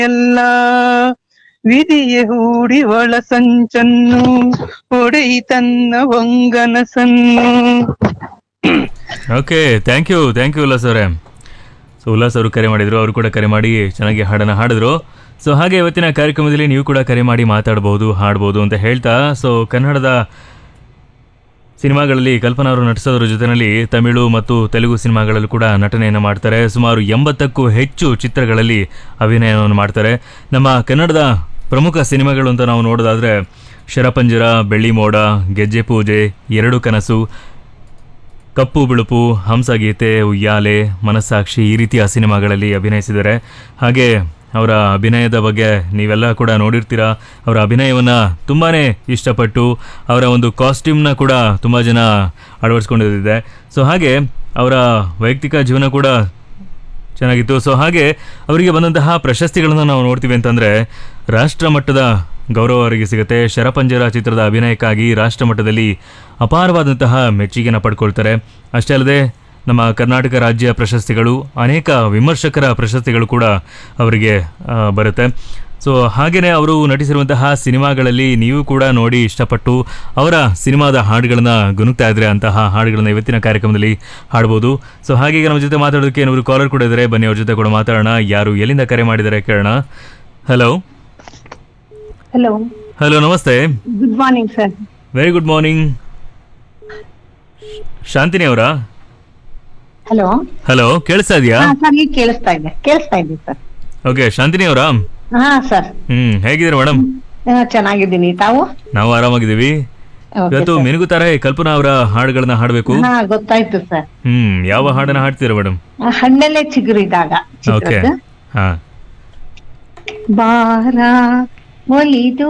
ಎಲ್ಲ ವಿಧಿಯ ಹೂಡಿ ಒಳ ಸಂಚನ್ನು ಒಡೆಯಿ ತನ್ನ ಹೊಂಗನಸನ್ನು okay thank you thank you Ullas ಅವರೇ ಸೊ ಉಲ್ಲಾಸ್ ಅವರು ಕರೆ ಮಾಡಿದ್ರು ಅವರು ಕೂಡ ಕರೆ ಮಾಡಿ ಚೆನ್ನಾಗಿ ಹಾಡನ್ನು ಹಾಡಿದ್ರು ಸೊ ಹಾಗೆ ಇವತ್ತಿನ ಕಾರ್ಯಕ್ರಮದಲ್ಲಿ ನೀವು ಕೂಡ ಕರೆ ಮಾಡಿ ಮಾತಾಡ್ಬೋದು ಹಾಡ್ಬೋದು ಅಂತ ಹೇಳ್ತಾ ಸೊ ಕನ್ನಡದ ಸಿನಿಮಾಗಳಲ್ಲಿ ಕಲ್ಪನಾ ಅವರು ನಟಿಸೋದ್ರ ಜೊತೆಯಲ್ಲಿ ತಮಿಳು ಮತ್ತು ತೆಲುಗು ಸಿನಿಮಾಗಳಲ್ಲೂ ಕೂಡ ನಟನೆಯನ್ನು ಮಾಡ್ತಾರೆ ಸುಮಾರು ಎಂಬತ್ತಕ್ಕೂ ಹೆಚ್ಚು ಚಿತ್ರಗಳಲ್ಲಿ ಅಭಿನಯವನ್ನು ಮಾಡ್ತಾರೆ ನಮ್ಮ ಕನ್ನಡದ ಪ್ರಮುಖ ಸಿನಿಮಾಗಳು ಅಂತ ನಾವು ನೋಡೋದಾದರೆ ಶರಪಂಜರ ಬೆಳ್ಳಿ ಮೋಡ ಗೆಜ್ಜೆ ಪೂಜೆ ಎರಡು ಕನಸು ಕಪ್ಪು ಬಿಳುಪು ಹಂಸಗೀತೆ ಉಯ್ಯಾಲೆ ಮನಸ್ಸಾಕ್ಷಿ ಈ ರೀತಿಯ ಸಿನಿಮಾಗಳಲ್ಲಿ ಅಭಿನಯಿಸಿದ್ದಾರೆ ಹಾಗೆ ಅವರ ಅಭಿನಯದ ಬಗ್ಗೆ ನೀವೆಲ್ಲ ಕೂಡ ನೋಡಿರ್ತೀರ ಅವರ ಅಭಿನಯವನ್ನು ತುಂಬಾ ಇಷ್ಟಪಟ್ಟು ಅವರ ಒಂದು ಕಾಸ್ಟ್ಯೂಮ್ನ ಕೂಡ ತುಂಬ ಜನ ಅಳವಡಿಸ್ಕೊಂಡಿದೆ ಸೊ ಹಾಗೆ ಅವರ ವೈಯಕ್ತಿಕ ಜೀವನ ಕೂಡ ಚೆನ್ನಾಗಿತ್ತು ಸೊ ಹಾಗೆ ಅವರಿಗೆ ಬಂದಂತಹ ಪ್ರಶಸ್ತಿಗಳನ್ನು ನಾವು ನೋಡ್ತೀವಿ ಅಂತಂದರೆ ರಾಷ್ಟ್ರ ಮಟ್ಟದ ಗೌರವ ಅವರಿಗೆ ಸಿಗುತ್ತೆ ಶರಪಂಜರ ಚಿತ್ರದ ಅಭಿನಯಕ್ಕಾಗಿ ರಾಷ್ಟ್ರ ಮಟ್ಟದಲ್ಲಿ ಅಪಾರವಾದಂತಹ ಮೆಚ್ಚುಗೆನ ಪಡ್ಕೊಳ್ತಾರೆ ಅಷ್ಟೇ ಅಲ್ಲದೆ ನಮ್ಮ ಕರ್ನಾಟಕ ರಾಜ್ಯ ಪ್ರಶಸ್ತಿಗಳು ಅನೇಕ ವಿಮರ್ಶಕರ ಪ್ರಶಸ್ತಿಗಳು ಕೂಡ ಅವರಿಗೆ ಆ, ಬರುತ್ತೆ ಸೊ ಹಾಗೆಯೇ ಅವರು ನಟಿಸಿರುವಂತಹ ಸಿನಿಮಾಗಳಲ್ಲಿ ನೀವು ಕೂಡ ನೋಡಿ ಇಷ್ಟಪಟ್ಟು ಅವರ ಸಿನಿಮಾದ ಹಾಡುಗಳನ್ನ ಗುನುಗ್ತಾ ಇದ್ರೆ ಅಂತಹ ಹಾಡುಗಳನ್ನ ಇವತ್ತಿನ ಕಾರ್ಯಕ್ರಮದಲ್ಲಿ ಹಾಡ್ಬೋದು ಸೊ ಹಾಗೆ ಈಗ ನಮ್ಮ ಜೊತೆ ಮಾತಾಡೋದಕ್ಕೆ ಏನಾದ್ರು ಕಾಲರ್ ಕೂಡ ಇದ್ದಾರೆ ಬನ್ನಿ ಅವ್ರ ಜೊತೆ ಕೂಡ ಮಾತಾಡೋಣ ಯಾರು ಎಲ್ಲಿಂದ ಕರೆ ಮಾಡಿದ್ದಾರೆ ಕೇಳೋಣ ಹಲೋ ಹಲೋ ಹಲೋ ನಮಸ್ತೆ good morning sir very good morning Shanthini ಅವರಾ ಹಲೋ ಹಲೋ ಕೇಳಿಸ್ತಾ ಇದೆಯಾ ಹಾ ಸರ್ ಈಗ ಕೇಳಿಸ್ತಾ ಇದೆ ಕೇಳಿಸ್ತಾ ಇದೆ ಸರ್ ಓಕೆ ಶಾಂತಿನಿ ಅವರಾ ಹಾ ಸರ್ ಹ್ಮ್ ಹೇಗಿದ್ದೀರಾ ಮೇಡಮ್ ಚೆನ್ನಾಗಿದ್ದೀನಿ ತಾವು ನಾವು ಆರಾಮಾಗಿದ್ದೀವಿ Okay, ಇವತ್ತು sir. ಮೆನುಗುತ್ತಾರೆ ಕಲ್ಪನಾ ಅವರ ಹಾಡುಗಳನ್ನ ಹಾಡಬೇಕು ಹಾ ಗೊತ್ತಾಯ್ತು ಸರ್ ಹ್ಮ್ ಯಾವ ಹಾಡನ್ನ ಹಾಡ್ತೀರಾ ಮೇಡಮ್ ಹಣ್ಣಲ್ಲೇ ಚಿಗುರಿದಾಗ ಓಕೆ ಚಿತ್ರದ್ದು ಹಾ ಬಾರ ಒಲಿದು